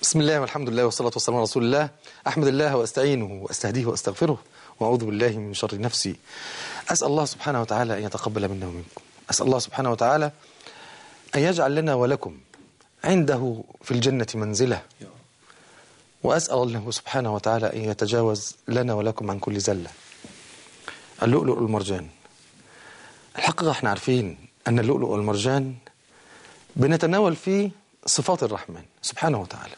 بسم الله والحمد لله والصلاة والسلام على رسول الله أحمد الله وأستعينه وأستهديه وأستغفره وأعوذ بالله من شر نفسي أسأل الله سبحانه وتعالى أن يتقبل منا ومنكم أسأل الله سبحانه وتعالى أن يجعل لنا ولكم عنده في الجنة منزلة وأسأل الله سبحانه وتعالى أن يتجاوز لنا ولكم عن كل زلة اللؤلؤ والمرجان الحقيقة احنا عارفين أن اللؤلؤ والمرجان بنتناول فيه صفات الرحمن سبحانه وتعالى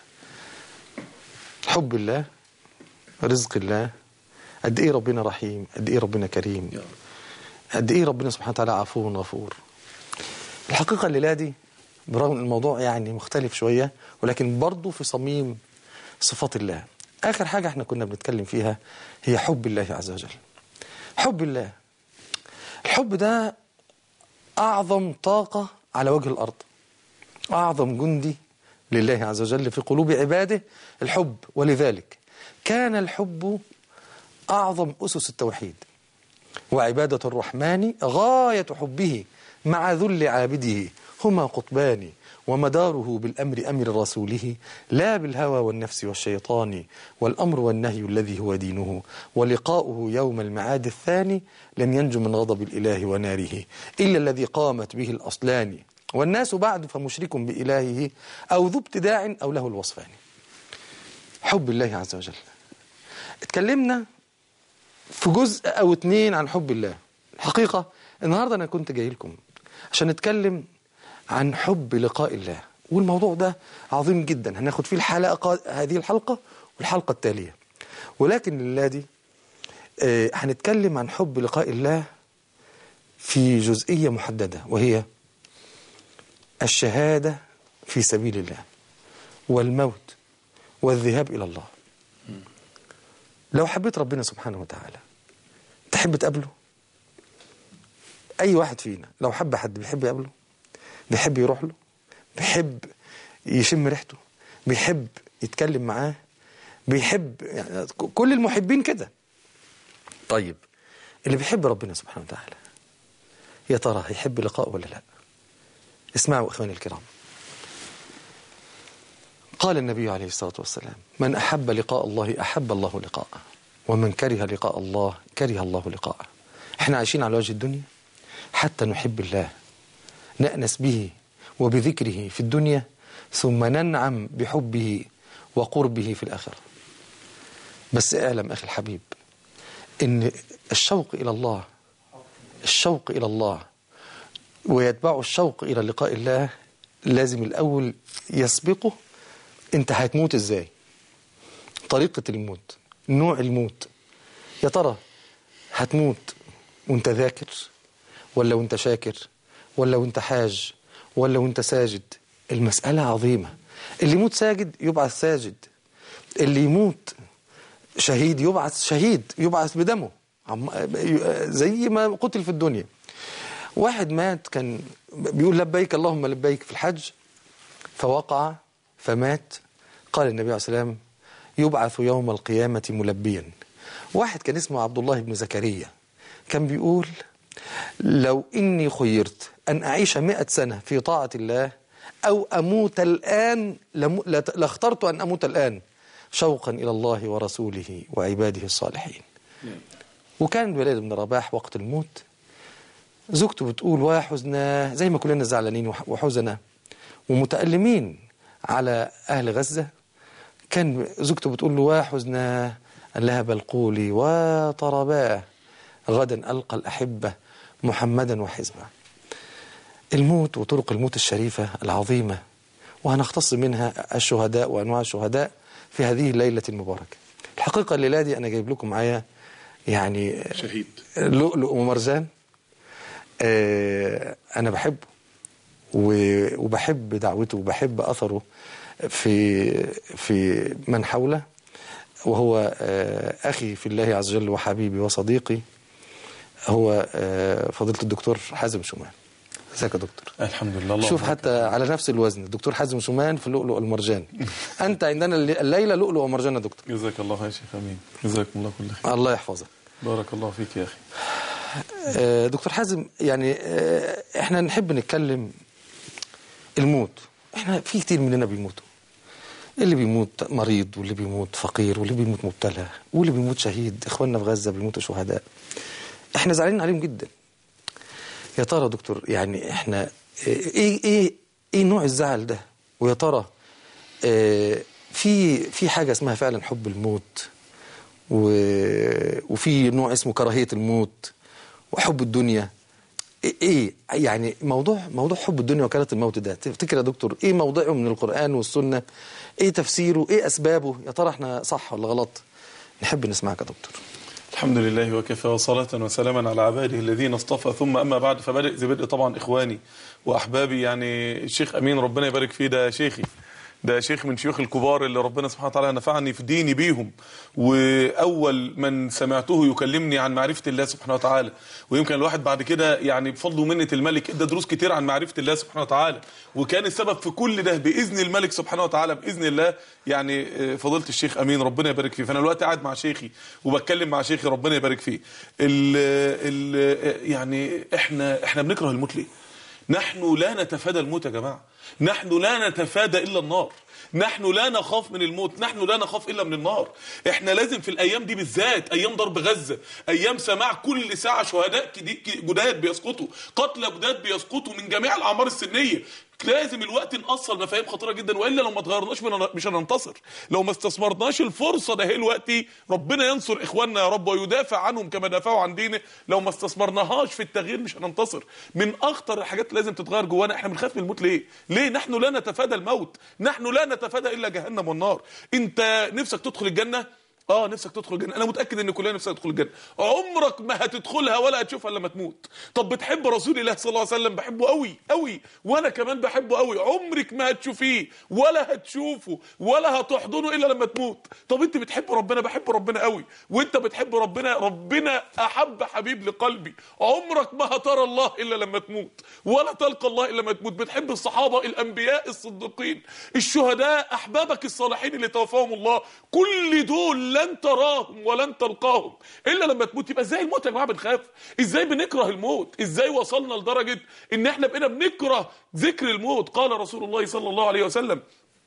حب الله رزق الله قد ايه ربنا رحيم قد ايه ربنا كريم قد ايه ربنا سبحانه وتعالى عفو غفور الحقيقة الليلة دي برغم ان الموضوع يعني مختلف شوية ولكن برضه في صميم صفات الله آخر حاجة احنا كنا بنتكلم فيها هي حب الله عز وجل حب الله الحب ده أعظم طاقة على وجه الأرض أعظم جندي لله عز وجل في قلوب عباده الحب ولذلك كان الحب أعظم أسس التوحيد وعبادة الرحمن غاية حبه مع ذل عابده هما قطبان ومداره بالأمر أمر رسوله لا بالهوى والنفس والشيطان والأمر والنهي الذي هو دينه ولقاؤه يوم المعاد الثاني لن ينجو من غضب الإله وناره إلا الذي قامت به الأصلان والناس بعد فمشرك بإلهه أو ذو ابتداع أو له الوصفان حب الله عز وجل اتكلمنا في جزء أو اتنين عن حب الله الحقيقة النهاردة أنا كنت جاي لكم عشان نتكلم عن حب لقاء الله والموضوع ده عظيم جدا هناخد فيه الحلقة هذه الحلقة والحلقة التالية ولكن لله دي آه هنتكلم عن حب لقاء الله في جزئية محددة وهي الشهادة في سبيل الله والموت والذهاب إلى الله لو حبيت ربنا سبحانه وتعالى تحب تقابله أي واحد فينا لو حب حد بيحب يقابله بيحب يروح له بيحب يشم ريحته بيحب يتكلم معاه بيحب يعني كل المحبين كده طيب اللي بيحب ربنا سبحانه وتعالى يا ترى هيحب لقاء ولا لا اسمعوا اخواني الكرام قال النبي عليه الصلاة والسلام من أحب لقاء الله أحب الله لقاءه ومن كره لقاء الله كره الله لقاءه احنا عايشين على وجه الدنيا حتى نحب الله نأنس به وبذكره في الدنيا ثم ننعم بحبه وقربه في الآخرة بس اعلم أخي الحبيب إن الشوق إلى الله الشوق إلى الله ويتبع الشوق إلى لقاء الله لازم الأول يسبقه أنت هتموت إزاي طريقة الموت نوع الموت يا ترى هتموت وانت ذاكر ولا وانت شاكر ولا وانت حاج ولا وانت ساجد المسألة عظيمة اللي يموت ساجد يبعث ساجد اللي يموت شهيد يبعث شهيد يبعث بدمه زي ما قتل في الدنيا واحد مات كان بيقول لبيك اللهم لبيك في الحج فوقع فمات قال النبي عليه الصلاة والسلام يبعث يوم القيامة ملبيا واحد كان اسمه عبد الله بن زكريا كان بيقول لو إني خيرت أن أعيش مئة سنة في طاعة الله أو أموت الآن لاخترت أن أموت الآن شوقا إلى الله ورسوله وعباده الصالحين وكان الوليد بن رباح وقت الموت زوجته بتقول وحزنا زي ما كلنا زعلانين وحزنا ومتألمين على أهل غزة كان زوجته بتقول له وحزنا قال لها بل قولي وطرباه غدا ألقى الأحبة محمدا وحزبه الموت وطرق الموت الشريفة العظيمة وهنختص منها الشهداء وأنواع الشهداء في هذه الليلة المباركة الحقيقة الليلة دي أنا جايب لكم معايا يعني شهيد لؤلؤ ومرجان آه أنا بحبه وبحب دعوته وبحب أثره في في من حوله وهو آه أخي في الله عز وجل وحبيبي وصديقي هو آه فضيلة الدكتور حازم شومان ازيك يا دكتور الحمد لله الله شوف حتى على نفس الوزن الدكتور حازم شومان في اللؤلؤ والمرجان انت عندنا الليله لؤلؤ ومرجان يا دكتور جزاك الله يا شيخ امين جزاكم الله كل خير الله يحفظك بارك الله فيك يا اخي آه دكتور حازم يعني آه احنا نحب نتكلم الموت احنا في كتير مننا بيموتوا اللي بيموت مريض واللي بيموت فقير واللي بيموت مبتلى واللي بيموت شهيد اخواننا في غزة بيموتوا شهداء احنا زعلانين عليهم جدا يا ترى يا دكتور يعني احنا ايه ايه ايه نوع الزعل ده ويا ترى اه في في حاجة اسمها فعلا حب الموت و- وفي نوع اسمه كراهية الموت وحب الدنيا ايه إيه؟ يعني موضوع موضوع حب الدنيا وكالة الموت ده تفتكر يا دكتور ايه موضعه من القرآن والسنة ايه تفسيره ايه اسبابه يا ترى احنا صح ولا غلط نحب نسمعك يا دكتور الحمد لله وكفى وصلاة وسلاما على عباده الذين اصطفى ثم أما بعد فبدأ ذي بدء طبعا إخواني وأحبابي يعني الشيخ أمين ربنا يبارك فيه ده شيخي ده شيخ من شيوخ الكبار اللي ربنا سبحانه وتعالى نفعني في ديني بيهم وأول من سمعته يكلمني عن معرفة الله سبحانه وتعالى ويمكن الواحد بعد كده يعني بفضل ومنة الملك ادى دروس كتير عن معرفة الله سبحانه وتعالى وكان السبب في كل ده بإذن الملك سبحانه وتعالى بإذن الله يعني آه، فضيلة الشيخ أمين ربنا يبارك فيه فأنا دلوقتي قاعد مع شيخي وبتكلم مع شيخي ربنا يبارك فيه ال ال يعني احنا احنا بنكره الموت ليه؟ نحن لا نتفادى الموت يا جماعة نحن لا نتفادى إلا النار نحن لا نخاف من الموت نحن لا نخاف إلا من النار احنا لازم في الأيام دي بالذات أيام ضرب غزة أيام سماع كل ساعة شهداء كدي- جداد بيسقطوا قتلى جداد بيسقطوا من جميع الأعمار السنية لازم الوقت نأصل مفاهيم خطيرة جدا وإلا لو ما تغيرناش من- مش هننتصر لو ما استثمرناش الفرصة ده هي الوقت ربنا ينصر إخواننا يا رب ويدافع عنهم كما دافعوا عن دينه لو ما استثمرناهاش في التغيير مش هننتصر من أخطر الحاجات اللي لازم تتغير جوانا احنا بنخاف من الموت ليه ليه نحن لا نتفادى الموت نحن لا نتفادى إلا جهنم والنار انت نفسك تدخل الجنة اه نفسك تدخل الجنه انا متاكد ان كلنا نفسنا ندخل الجنه عمرك ما هتدخلها ولا هتشوفها الا لما تموت طب بتحب رسول الله صلى الله عليه وسلم بحبه قوي قوي وانا كمان بحبه قوي عمرك ما هتشوفيه ولا هتشوفه ولا هتحضنه الا لما تموت طب انت بتحب ربنا بحب ربنا قوي وانت بتحب ربنا ربنا احب حبيب لقلبي عمرك ما هترى الله الا لما تموت ولا تلقى الله الا لما تموت بتحب الصحابه الانبياء الصديقين الشهداء احبابك الصالحين اللي توفاهم الله كل دول لن تراهم ولن تلقاهم الا لما تموت يبقى ازاي الموت يا جماعه بنخاف ازاي بنكره الموت ازاي وصلنا لدرجه ان احنا بقينا بنكره ذكر الموت قال رسول الله صلى الله عليه وسلم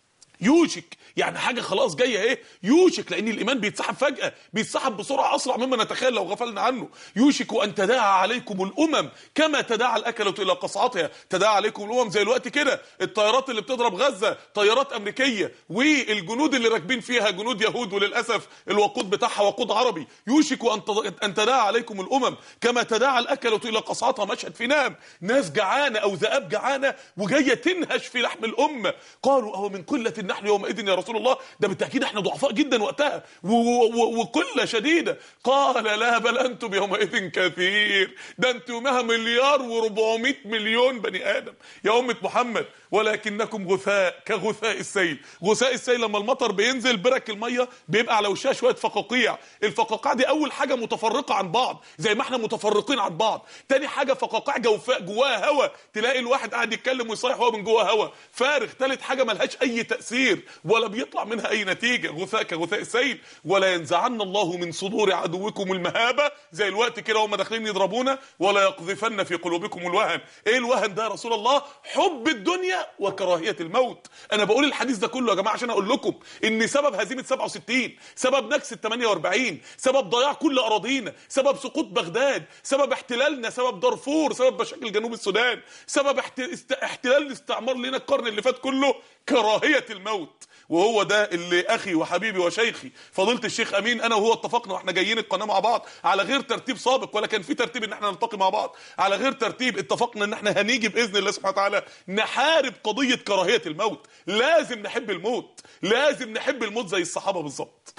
يوشك يعني حاجة خلاص جاية ايه يوشك لان الايمان بيتسحب فجأة بيتسحب بسرعة اسرع مما نتخيل لو غفلنا عنه يوشك ان تداعى عليكم الامم كما تداعى الاكلة الى قصعتها تداعى عليكم الامم زي الوقت كده الطيارات اللي بتضرب غزة طيارات امريكية والجنود اللي راكبين فيها جنود يهود وللاسف الوقود بتاعها وقود عربي يوشك ان تض- ان تداعى عليكم الامم كما تداعى الاكلة الى قصعتها مشهد في نام ناس جعانة او ذئاب جعانة وجاية تنهش في لحم الامة قالوا اهو من قلة نحن يومئذ يا رسول الله ده بالتاكيد احنا ضعفاء جدا وقتها و- و- و- وقله شديده قال لا بل انتم يومئذ كثير ده انتم يومها مليار و400 مليون بني ادم يا امه محمد ولكنكم غثاء كغثاء السيل غثاء السيل لما المطر بينزل برك الميه بيبقى على وشها شويه فقاقيع الفقاقيع دي اول حاجه متفرقه عن بعض زي ما احنا متفرقين عن بعض تاني حاجه فقاقيع جوفاء جواها هوا تلاقي الواحد قاعد يتكلم ويصيح هو من جواه هوا فارغ تالت حاجه ملهاش اي تاثير ولا بيطلع منها اي نتيجه غثاء كغثاء السيل ولا ينزعن الله من صدور عدوكم المهابه زي الوقت كده وهم داخلين يضربونا ولا يقذفن في قلوبكم الوهن ايه الوهن ده يا رسول الله حب الدنيا وكراهيه الموت انا بقول الحديث ده كله يا جماعه عشان اقول لكم ان سبب هزيمه 67 سبب نكسه 48 سبب ضياع كل اراضينا سبب سقوط بغداد سبب احتلالنا سبب دارفور سبب مشاكل جنوب السودان سبب احت... است... احتلال الاستعمار لنا القرن اللي فات كله كراهيه الموت وهو ده اللي اخي وحبيبي وشيخي فضيله الشيخ امين انا وهو اتفقنا واحنا جايين القناه مع بعض على غير ترتيب سابق ولا كان في ترتيب ان احنا نلتقي مع بعض على غير ترتيب اتفقنا ان احنا هنيجي باذن الله سبحانه وتعالى نحارب قضيه كراهيه الموت لازم نحب الموت لازم نحب الموت زي الصحابه بالظبط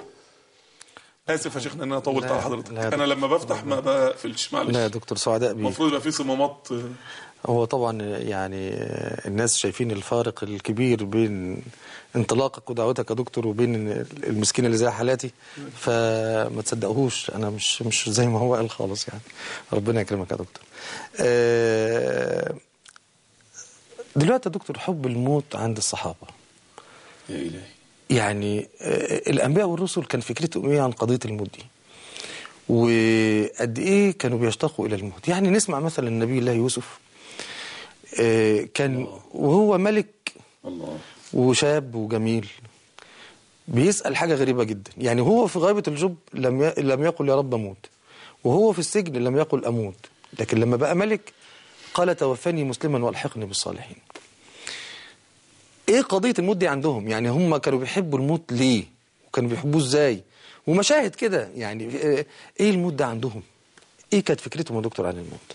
اسف يا شيخنا ان انا طولت لا، على حضرتك لا يا انا لما بفتح ما بقفلش لا يا معلش دكتور سعداء بيه المفروض يبقى في صمامات آه، هو طبعا يعني الناس شايفين الفارق الكبير بين انطلاقك ودعوتك يا دكتور وبين المسكين اللي زي حالاتي فما تصدقوهوش انا مش مش زي ما هو قال خالص يعني ربنا يكرمك يا دكتور آه، دلوقتي يا دكتور حب الموت عند الصحابه يا الهي يعني آه، الانبياء والرسل كان فكرتهم ايه عن قضيه الموت دي وقد ايه كانوا بيشتاقوا الى الموت يعني نسمع مثلا النبي الله يوسف آه، كان وهو ملك الله وشاب وجميل بيسأل حاجة غريبة جدا يعني هو في غيبة الجب لم ي... لم يقل يا رب أموت وهو في السجن لم يقل أموت لكن لما بقى ملك قال توفني مسلما والحقني بالصالحين ايه قضية الموت دي عندهم يعني هم كانوا بيحبوا الموت ليه وكانوا بيحبوه ازاي ومشاهد كده يعني ايه الموت ده عندهم ايه كانت فكرتهم يا دكتور عن الموت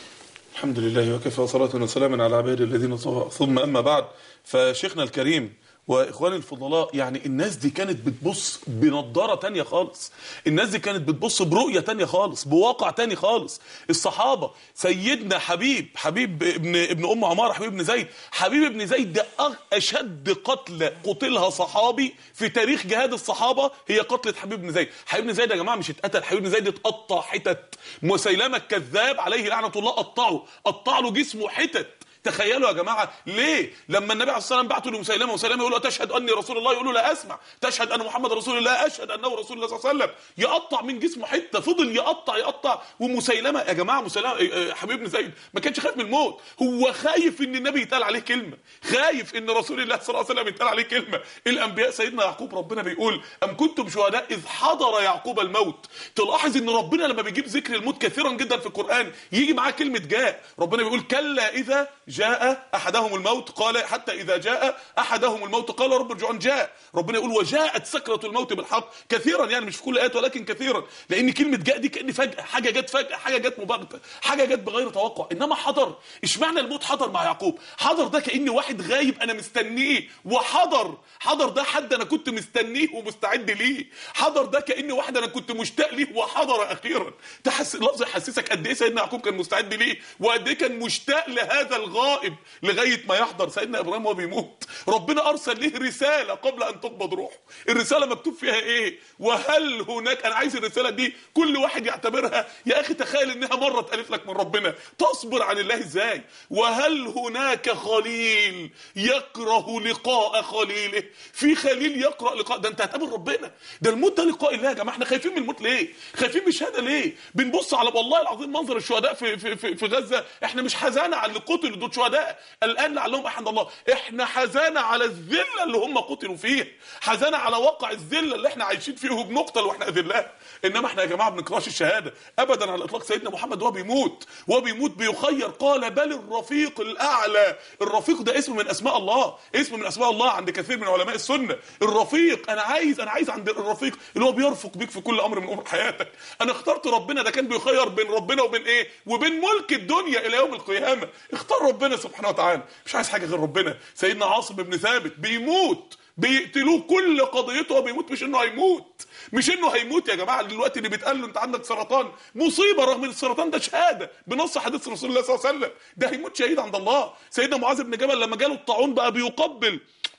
الحمد لله وكفى صلاة وسلاما على عباده الذين اصطفى ثم أما بعد فشيخنا الكريم واخواني الفضلاء يعني الناس دي كانت بتبص بنضاره تانية خالص الناس دي كانت بتبص برؤيه تانية خالص بواقع تاني خالص الصحابه سيدنا حبيب حبيب ابن ابن ام عمار حبيب بن زيد حبيب ابن زيد ده اشد قتله قتلها صحابي في تاريخ جهاد الصحابه هي قتله حبيب بن زيد حبيب بن زيد يا جماعه مش اتقتل حبيب بن زيد اتقطع حتت مسيلمه الكذاب عليه لعنه الله قطعه قطع له جسمه حتت تخيلوا يا جماعه ليه لما النبي عليه الصلاه والسلام بعته لمسيلمه وسيلمه يقول له تشهد اني رسول الله يقول له لا اسمع تشهد ان محمد رسول الله اشهد انه رسول الله صلى الله عليه وسلم يقطع من جسمه حته فضل يقطع يقطع ومسيلمه يا جماعه مسيلمه حبيب بن زيد ما كانش خايف من الموت هو خايف ان النبي يتقال عليه كلمه خايف ان رسول الله صلى الله عليه وسلم يتقال عليه كلمه الانبياء سيدنا يعقوب ربنا بيقول ام كنتم شهداء اذ حضر يعقوب الموت تلاحظ ان ربنا لما بيجيب ذكر الموت كثيرا جدا في القران يجي معاه كلمه جاء ربنا بيقول كلا اذا جاء احدهم الموت قال حتى اذا جاء احدهم الموت قال رب ارجعون جاء ربنا يقول وجاءت سكره الموت بالحق كثيرا يعني مش في كل ايات ولكن كثيرا لان كلمه جاء دي كان فجاه حاجه جت فجاه حاجه جت مباغته حاجه جت بغير توقع انما حضر اشمعنى الموت حضر مع يعقوب حضر ده كان واحد غايب انا مستنيه وحضر حضر ده حد انا كنت مستنيه ومستعد ليه حضر ده كان واحد انا كنت مشتاق ليه وحضر اخيرا تحس لفظ يحسسك قد ايه سيدنا يعقوب كان مستعد ليه وقد ايه كان مشتاق لهذا الغائب لغايه ما يحضر سيدنا ابراهيم وهو بيموت ربنا ارسل له رساله قبل ان تقبض روحه الرساله مكتوب فيها ايه وهل هناك انا عايز الرساله دي كل واحد يعتبرها يا اخي تخيل انها مره اتقالت لك من ربنا تصبر عن الله ازاي وهل هناك خليل يكره لقاء خليله في خليل يقرا لقاء ده انت هتقابل ربنا ده الموت ده لقاء الله يا جماعه احنا خايفين من الموت ليه خايفين من الشهاده ليه بنبص على والله العظيم منظر الشهداء في في في, في غزه احنا مش حزانه على اللي قتلوا دول شهداء الان لعلهم احد الله احنا حزانه على الذله اللي هم قتلوا فيها حزانه على واقع الذله اللي احنا عايشين فيه وبنقتل واحنا اذلاء انما احنا يا جماعه ما بنكرهش الشهاده ابدا على الاطلاق سيدنا محمد وهو بيموت وهو بيموت بيخير قال بل الرفيق الاعلى الرفيق ده اسم من اسماء الله اسم من اسماء الله عند كثير من علماء السنه الرفيق انا عايز انا عايز عند الرفيق اللي هو بيرفق بيك في كل امر من امور حياتك انا اخترت ربنا ده كان بيخير بين ربنا وبين ايه وبين ملك الدنيا الى يوم القيامه اختار ربنا سبحانه وتعالى مش عايز حاجه غير ربنا سيدنا عاصم بن ثابت بيموت بيقتلوه كل قضيته هو بيموت مش انه هيموت مش انه هيموت يا جماعه دلوقتي اللي بيتقال له انت عندك سرطان مصيبه رغم ان السرطان ده شهاده بنص حديث رسول الله صلى الله عليه وسلم ده هيموت شهيد عند الله سيدنا معاذ بن جبل لما جاله الطاعون بقى بيقبل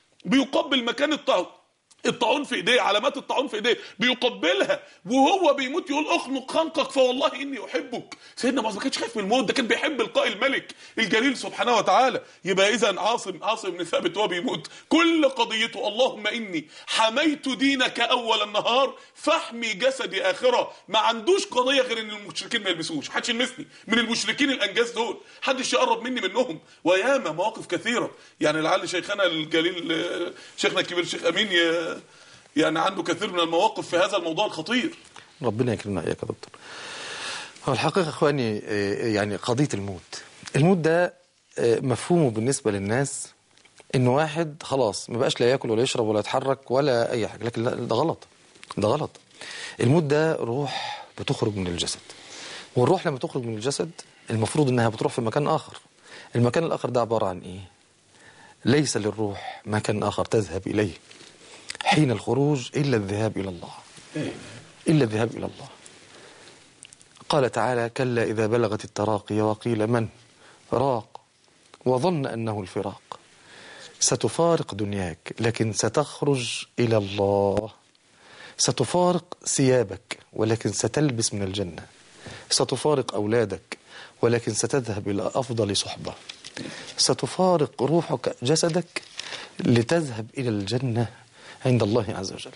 بيقبل مكان الطاعون الطاعون في ايديه علامات الطاعون في ايديه بيقبلها وهو بيموت يقول اخنق خنقك فوالله اني احبك سيدنا معاذ ما كانش خايف من الموت ده كان بيحب لقاء الملك الجليل سبحانه وتعالى يبقى اذا عاصم عاصم بن ثابت وهو بيموت كل قضيته اللهم اني حميت دينك اول النهار فاحمي جسدي اخره ما عندوش قضيه غير ان المشركين ما يلبسوش محدش يلمسني من المشركين الانجاز دول محدش يقرب مني منهم وياما مواقف كثيره يعني لعل شيخنا الجليل شيخنا الكبير الشيخ امين يعني عنده كثير من المواقف في هذا الموضوع الخطير ربنا يكرمنا اياك يا دكتور هو الحقيقه اخواني يعني قضيه الموت الموت ده مفهومه بالنسبه للناس انه واحد خلاص ما بقاش لا ياكل ولا يشرب ولا يتحرك ولا اي حاجه لكن لا ده غلط ده غلط الموت ده روح بتخرج من الجسد والروح لما تخرج من الجسد المفروض انها بتروح في مكان اخر المكان الاخر ده عباره عن ايه ليس للروح مكان اخر تذهب اليه حين الخروج إلا الذهاب إلى الله إلا الذهاب إلى الله قال تعالى كلا إذا بلغت التراقي وقيل من راق وظن أنه الفراق ستفارق دنياك لكن ستخرج إلى الله ستفارق ثيابك ولكن ستلبس من الجنة ستفارق أولادك ولكن ستذهب إلى أفضل صحبة ستفارق روحك جسدك لتذهب إلى الجنة عند الله عز وجل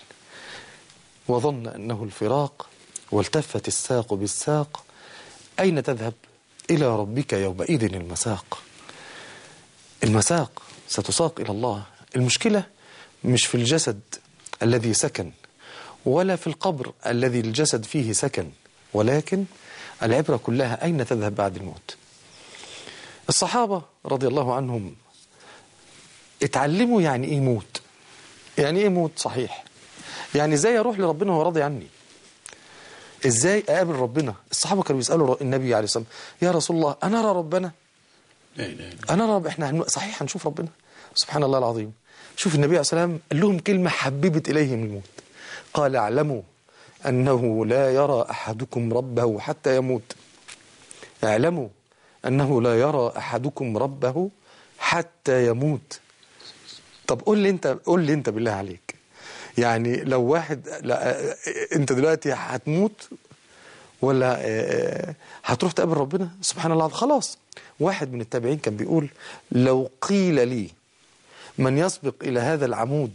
وظن أنه الفراق والتفت الساق بالساق أين تذهب إلى ربك يومئذ المساق المساق ستساق إلى الله المشكلة مش في الجسد الذي سكن ولا في القبر الذي الجسد فيه سكن ولكن العبرة كلها أين تذهب بعد الموت الصحابة رضي الله عنهم اتعلموا يعني ايه موت يعني ايه موت صحيح يعني ازاي اروح لربنا وهو راضي عني ازاي اقابل ربنا الصحابه كانوا بيسالوا النبي عليه الصلاه والسلام يا رسول الله انا ارى ربنا لا اله الا انا رب احنا هن... صحيح هنشوف ربنا سبحان الله العظيم شوف النبي عليه الصلاه والسلام قال لهم كلمه حببت اليهم الموت قال اعلموا انه لا يرى احدكم ربه حتى يموت اعلموا انه لا يرى احدكم ربه حتى يموت طب قول لي انت قول لي انت بالله عليك يعني لو واحد لا انت دلوقتي هتموت ولا آه، هتروح تقابل ربنا سبحان الله خلاص واحد من التابعين كان بيقول لو قيل لي من يسبق إلى هذا العمود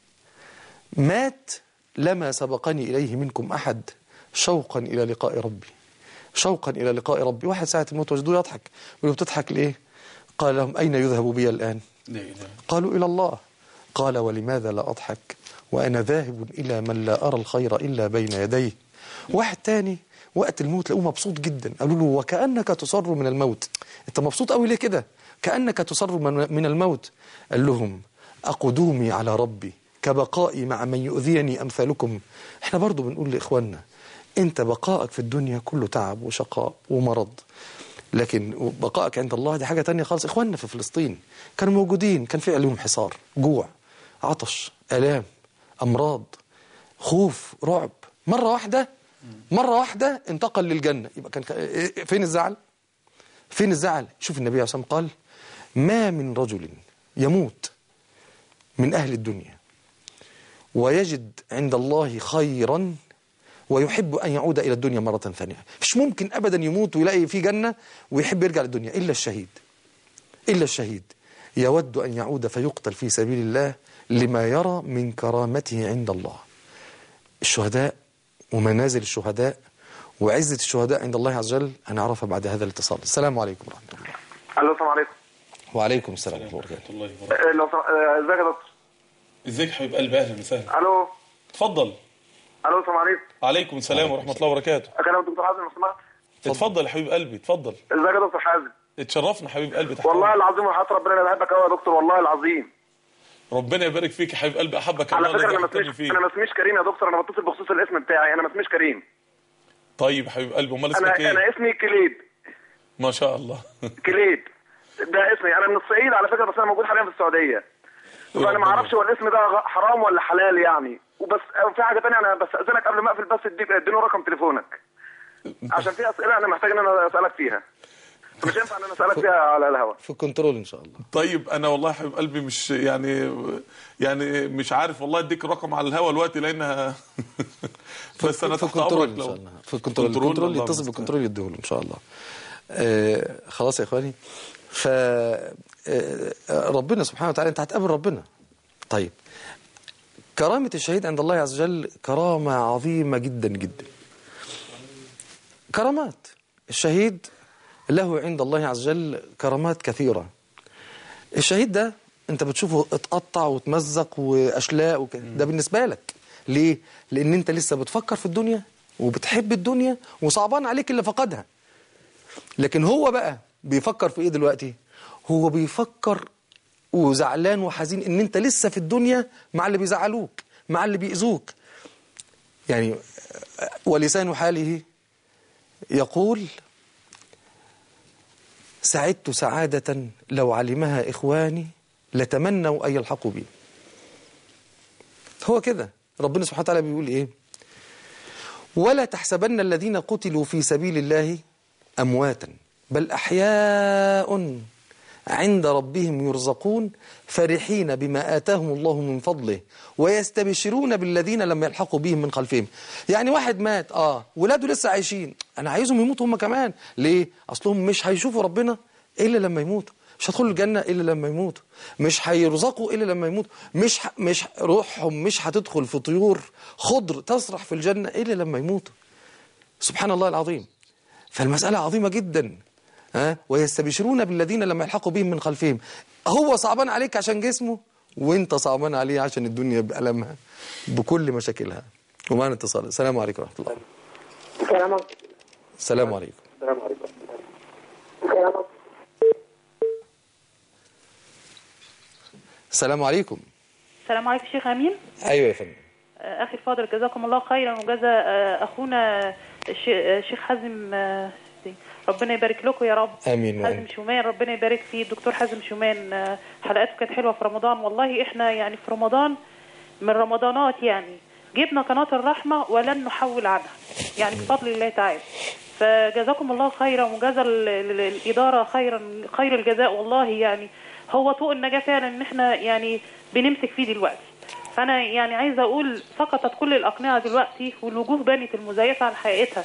مات لما سبقني إليه منكم أحد شوقا إلى لقاء ربي شوقا إلى لقاء ربي واحد ساعة الموت وجدوه يضحك يقول له بتضحك ليه قال لهم أين يذهب بي الآن لا اله قالوا إلى الله قال ولماذا لا أضحك وأنا ذاهب إلى من لا أرى الخير إلا بين يديه واحد تاني وقت الموت لقوه مبسوط جدا قالوا له وكأنك تصر من الموت أنت مبسوط قوي ليه كده كأنك تصر من من الموت قال لهم أقدومي على ربي كبقائي مع من يؤذيني أمثالكم احنا برضو بنقول لإخواننا أنت بقائك في الدنيا كله تعب وشقاء ومرض لكن بقائك عند الله دي حاجة تانية خالص إخواننا في فلسطين كانوا موجودين كان في عليهم حصار جوع عطش آلام أمراض خوف رعب مرة واحدة مرة واحدة انتقل للجنة يبقى كان فين الزعل فين الزعل شوف النبي عليه الصلاة والسلام قال ما من رجل يموت من أهل الدنيا ويجد عند الله خيرا ويحب أن يعود إلى الدنيا مرة ثانية مش ممكن أبدا يموت ويلاقي في جنة ويحب يرجع للدنيا إلا الشهيد إلا الشهيد يود أن يعود فيقتل في سبيل الله لما يرى من كرامته عند الله الشهداء ومنازل الشهداء وعزة الشهداء عند الله عز وجل هنعرفها بعد هذا الاتصال السلام عليكم ورحمة الله الو السلام عليكم وعليكم السلام ورحمة الله ورحمه وبركاته الله وبركاته آه، لو سم- آه، ازيك يا دكتور ازيك يا حبيب قلبي اهلا وسهلا الو اتفضل الو السلام عليكم عليكم السلام ورحمه الله وبركاته اكلم الدكتور حازم لو سمحت اتفضل يا حبيب قلبي اتفضل ازيك يا دكتور حازم اتشرفنا حبيب قلبي تحت والله أمرك. العظيم وحياة ربنا انا بحبك قوي يا دكتور والله العظيم ربنا يبارك فيك يا حبيب قلبي احبك على الله فكره الذي انا ما احببتني اسميش فيه انا ما اسميش كريم يا دكتور انا بتصل بخصوص الاسم بتاعي انا ما اسميش كريم طيب يا حبيب قلبي امال انا اسمك ايه انا اسمي كليد ما شاء الله كليد ده اسمي انا من الصعيد على فكره بس انا موجود حاليا في السعوديه فانا ما اعرفش هو الاسم ده غ- حرام ولا حلال يعني وبس في حاجه ثانيه انا بس اذنك قبل ما اقفل بس اديك اديني رقم تليفونك عشان في اسئله انا محتاج ان انا اسالك فيها مش ينفع ان انا اسالك فيها على الهواء في الكنترول إن شاء الله طيب انا والله يا حبيب قلبي مش يعني يعني مش عارف والله اديك الرقم على الهوا دلوقتي لانها بس انا في تحت الكنترول امرك إن شاء لو الله في الكنترول كنترول، الكنترول الله يتصل المستعان. بالكنترول يديهوله إن شاء الله آه خلاص يا إخواني ف آه، آه، ربنا سبحانه وتعالى أنت هتقابل ربنا طيب كرامة الشهيد عند الله عز وجل كرامة عظيمة جدا جدا كرامات الشهيد له عند الله عز وجل كرامات كثيرة الشهيد ده انت بتشوفه اتقطع وتمزق واشلاء وكده ده بالنسبة لك ليه؟ لان انت لسه بتفكر في الدنيا وبتحب الدنيا وصعبان عليك اللي فقدها لكن هو بقى بيفكر في ايه دلوقتي هو بيفكر وزعلان وحزين ان انت لسه في الدنيا مع اللي بيزعلوك مع اللي بيأذوك يعني ولسان حاله يقول سعدت سعادة لو علمها إخواني لتمنوا أن يلحقوا بي هو كده ربنا سبحانه وتعالى بيقول إيه ولا تحسبن الذين قتلوا في سبيل الله أمواتا بل أحياء عند ربهم يرزقون فرحين بما آتاهم الله من فضله ويستبشرون بالذين لم يلحقوا بهم من خلفهم يعني واحد مات آه ولاده لسه عايشين أنا عايزهم يموتوا هم كمان ليه؟ أصلهم مش هيشوفوا ربنا إلا لما يموتوا مش هيدخلوا الجنة إلا لما يموتوا مش هيرزقوا إلا لما يموتوا مش ح... مش روحهم مش هتدخل في طيور خضر تسرح في الجنة إلا لما يموتوا سبحان الله العظيم فالمسألة عظيمة جدا ها ويستبشرون بالذين لم يلحقوا بهم من خلفهم هو صعبان عليك عشان جسمه وانت صعبان عليه عشان الدنيا بألمها بكل مشاكلها ومعنا اتصال السلام عليكم ورحمة الله السلام عليكم السلام عليكم السلام عليكم السلام عليكم السلام عليكم السلام عليكم شيخ امين ايوه يا فندم آه، اخي الفاضل جزاكم الله خيرا وجزا آه، اخونا الش- آه، الشيخ حازم آه، ربنا يبارك لكم يا رب آمين حازم وآمين. شومان ربنا يبارك فيه الدكتور حازم شومان آه، حلقاته كانت حلوه في رمضان والله احنا يعني في رمضان من رمضانات يعني جبنا قناه الرحمه ولن نحول عنها يعني بفضل الله تعالى فجزاكم الله خيرا وجزا ال- ال- الاداره خيرا خير الجزاء والله يعني هو طوق النجاه فعلا ان احنا يعني بنمسك فيه دلوقتي فانا يعني عايزه اقول سقطت كل الاقنعه دلوقتي والوجوه بانت المزيفه على حقيقتها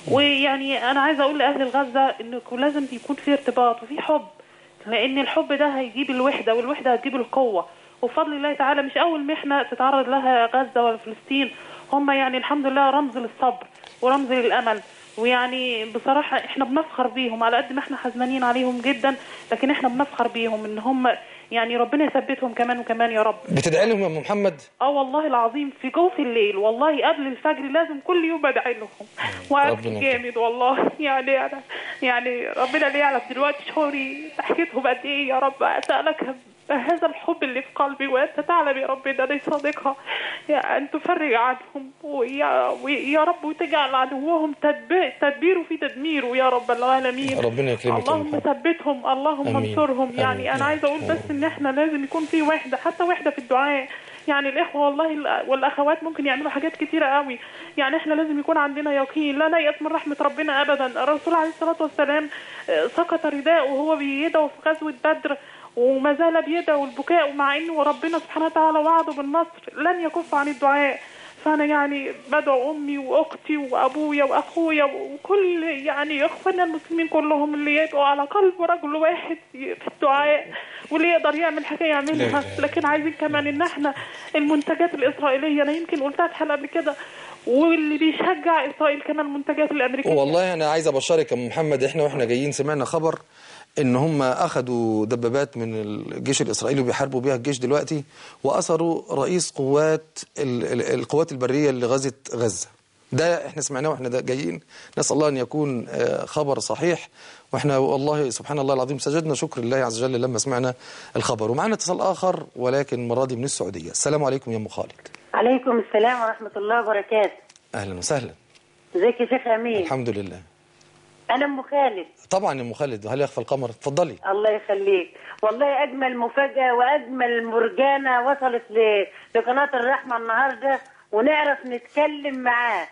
ويعني انا عايزه اقول لاهل غزه انكم لازم يكون في ارتباط وفي حب لان الحب ده هيجيب الوحده والوحده هتجيب القوه وبفضل الله تعالى مش اول محنه تتعرض لها غزه ولا فلسطين هم يعني الحمد لله رمز للصبر ورمز للامل ويعني بصراحه احنا بنفخر بيهم على قد ما احنا حزنانين عليهم جدا لكن احنا بنفخر بيهم ان هم يعني ربنا يثبتهم كمان وكمان يا رب بتدعي لهم يا ام محمد اه والله العظيم في جوف الليل والله قبل الفجر لازم كل يوم ادعي لهم ربنا وابكي يكرمك. جامد والله يعني انا يعني ربنا لا يعلم دلوقتي شعوري ناحيتهم قد ايه يا رب اسالك هذا الحب اللي في قلبي وانت تعلم يا رب ان انا صادقها يا ان تفرج عنهم ويا, ويا رب وتجعل عدوهم تدبير تدبيره في تدميره يا رب العالمين ربنا يكرمك يا اللهم محمد. ثبتهم اللهم آمين. انصرهم آمين. يعني انا عايزه اقول بس ان احنا لازم يكون في وحده حتى وحده في الدعاء يعني الاخوه والله ال- والاخوات ممكن يعملوا حاجات كتيره قوي يعني احنا لازم يكون عندنا يقين لا نيأس من رحمه ربنا ابدا الرسول عليه الصلاه والسلام آه، سقط رداءه وهو بيدعو في غزوه بدر وما زال بيدعو البكاء مع انه ربنا سبحانه وتعالى وعده بالنصر لن يكف عن الدعاء فانا يعني بدعو امي واختي وابويا واخويا وكل يعني اخواننا المسلمين كلهم اللي يدعوا على قلب رجل واحد في الدعاء واللي يقدر يعمل حاجه يعملها لكن عايزين كمان ان احنا المنتجات الاسرائيليه انا يمكن قلتها في حلقه قبل كده واللي بيشجع اسرائيل كمان المنتجات الامريكيه والله انا عايز ابشرك يا ام محمد احنا واحنا جايين سمعنا خبر ان هم اخذوا دبابات من الجيش الاسرائيلي وبيحاربوا بيها الجيش دلوقتي واثروا رئيس قوات ال- ال- القوات البريه اللي غزت غزه ده احنا سمعناه واحنا ده جايين نسال الله ان يكون آه، خبر صحيح واحنا والله سبحان الله العظيم سجدنا شكر الله عز وجل لما سمعنا الخبر ومعنا اتصال اخر ولكن المره دي من السعوديه السلام عليكم يا ام خالد عليكم السلام ورحمة الله وبركاته اهلا وسهلا ازيك يا شيخ أمين الحمد لله أنا أم خالد طبعا يا ام خالد هل يخفى القمر اتفضلي الله يخليك والله أجمل مفاجأة وأجمل مرجانة وصلت ل... لقناة الرحمة النهاردة ونعرف نتكلم معاه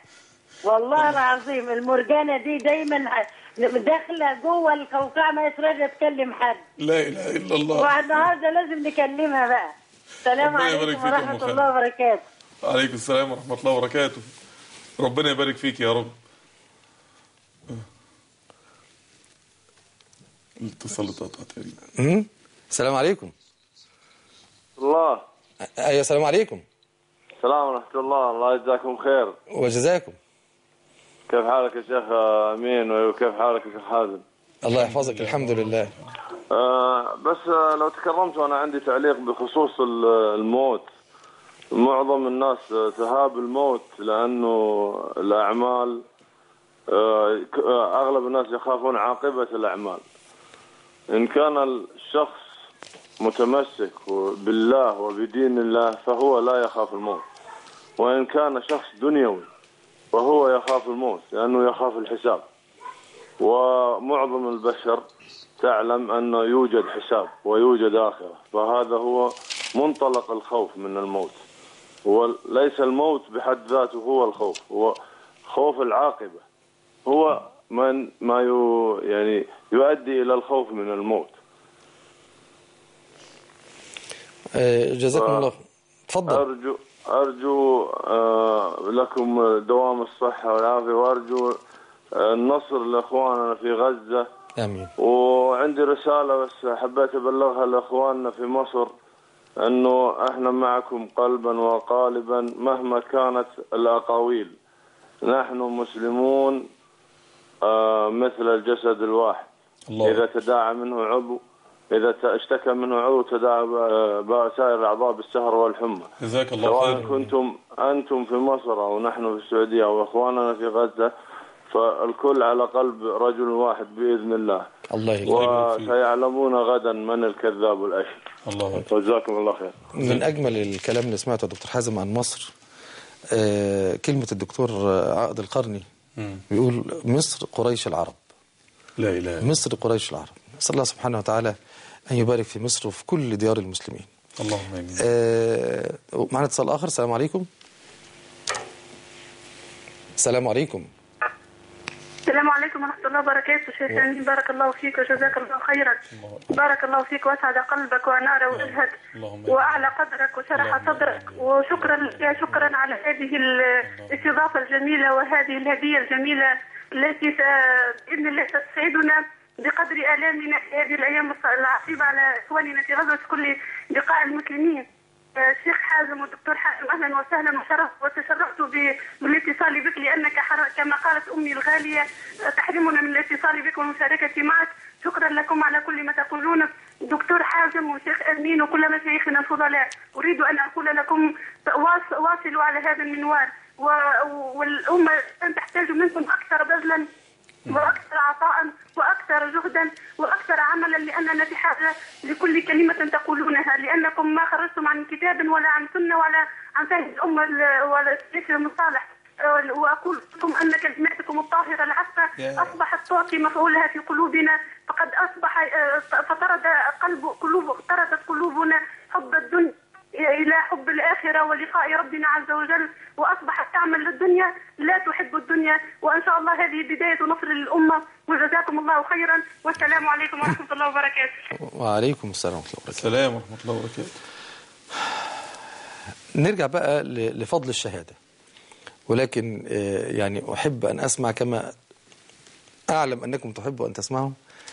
والله العظيم المرجانة دي دايما ح- داخلة جوه القوقعة ما يسرج تكلم حد لا اله الا الله والنهاردة لازم نكلمها بقى السلام ربنا يبارك عليكم فيك يا أم ورحمة خالد. الله وبركاته عليكم السلام ورحمه الله وبركاته ربنا يبارك فيك يا رب الاتصال اتقطع تقريبا مم؟ السلام عليكم الله ايوه السلام عليكم السلام ورحمة الله الله يجزاكم خير وجزاكم كيف حالك يا شيخ أمين وكيف حالك يا شيخ حازم الله يحفظك الحمد لله آه بس آه لو تكرمت وأنا عندي تعليق بخصوص ال- الموت معظم الناس آه، تهاب الموت لأنه الأعمال آه، ك- آه، أغلب الناس يخافون عاقبة الأعمال إن كان الشخص متمسك بالله وبدين الله فهو لا يخاف الموت وإن كان شخص دنيوي فهو يخاف الموت لأنه يخاف الحساب ومعظم البشر تعلم أنه يوجد حساب ويوجد آخرة فهذا هو منطلق الخوف من الموت وليس الموت بحد ذاته هو الخوف هو خوف العاقبة هو من ما يو يعني يؤدي إلى الخوف من الموت آه، جزاكم آه. الله تفضل أرجو أرجو آه، لكم دوام الصحة والعافية وأرجو آه، النصر لإخواننا في غزة امين وعندي رسالة بس حبيت أبلغها لإخواننا في مصر أنه إحنا معكم قلبا وقالبا مهما كانت الأقاويل نحن مسلمون آه، مثل الجسد الواحد الله إذا تداعى منه عضو إذا ت- اشتكى منه عضو تداعى ب- ب- سائر الأعضاء بالسهر والحمى جزاك الله سواء خير كنتم أنتم في مصر أو نحن في السعودية أو إخواننا في غزة فالكل على قلب رجل واحد بإذن الله الله يبارك وسيعلمون غدا من الكذاب الأشر الله أكبر وجزاكم الله خير من أجمل الكلام اللي سمعته يا دكتور حازم عن مصر آه، كلمة الدكتور آه، عقد القرني مم. بيقول مصر قريش العرب لا إله مصر قريش العرب نسأل الله سبحانه وتعالى أن يبارك في مصر وفي كل ديار المسلمين اللهم آمين آه، معنا اتصال آخر السلام عليكم السلام عليكم السلام عليكم ورحمة الله وبركاته شيخ أمين بارك الله فيك وجزاك الله خيرا بارك الله فيك وأسعد قلبك وأنار وجهك اللهم وأعلى قدرك وشرح صدرك وشكرا لك شكرا على هذه الاستضافة الجميلة وهذه الهدية الجميلة التي س- بإذن الله ستسعدنا بقدر آلامنا في هذه الأيام العصيبة على إخواننا في غزة كل بقاع المسلمين الشيخ حازم والدكتور حازم اهلا وسهلا وشرف وتشرفت ب- بالاتصال بك لانك حر- كما قالت امي الغاليه تحرمنا من الاتصال بك والمشاركه معك شكرا لكم على كل ما تقولون دكتور حازم وشيخ امين وكل مشايخنا الفضلاء اريد ان اقول لكم واص- واصلوا على هذا المنوال و- والامه الآن تحتاج منكم اكثر بذلا واكثر عطاء واكثر جهدا واكثر عملا لاننا بحاجه لكل كلمه تقولونها لانكم ما خرجتم عن كتاب ولا عن سنه ولا عن فهم الامه ال- ولا الشيخ المصالح أه، واقول لكم ان كلماتكم الطاهره العفه يا- اصبحت تعطي مفعولها في قلوبنا فقد اصبح أه، فطرد قلب قلوب طردت قلوبنا حب الدنيا إلى حب الآخرة ولقاء ربنا عز وجل وأصبحت تعمل للدنيا لا تحب الدنيا وإن شاء الله هذه بداية نصر للأمة وجزاكم الله خيرا والسلام عليكم ورحمة الله وبركاته وعليكم السلام ورحمة الله وبركاته السلام ورحمة الله وبركاته نرجع بقى ل- لفضل الشهادة ولكن آه، يعني أحب أن أسمع كما أعلم أنكم تحبوا أن تسمعوا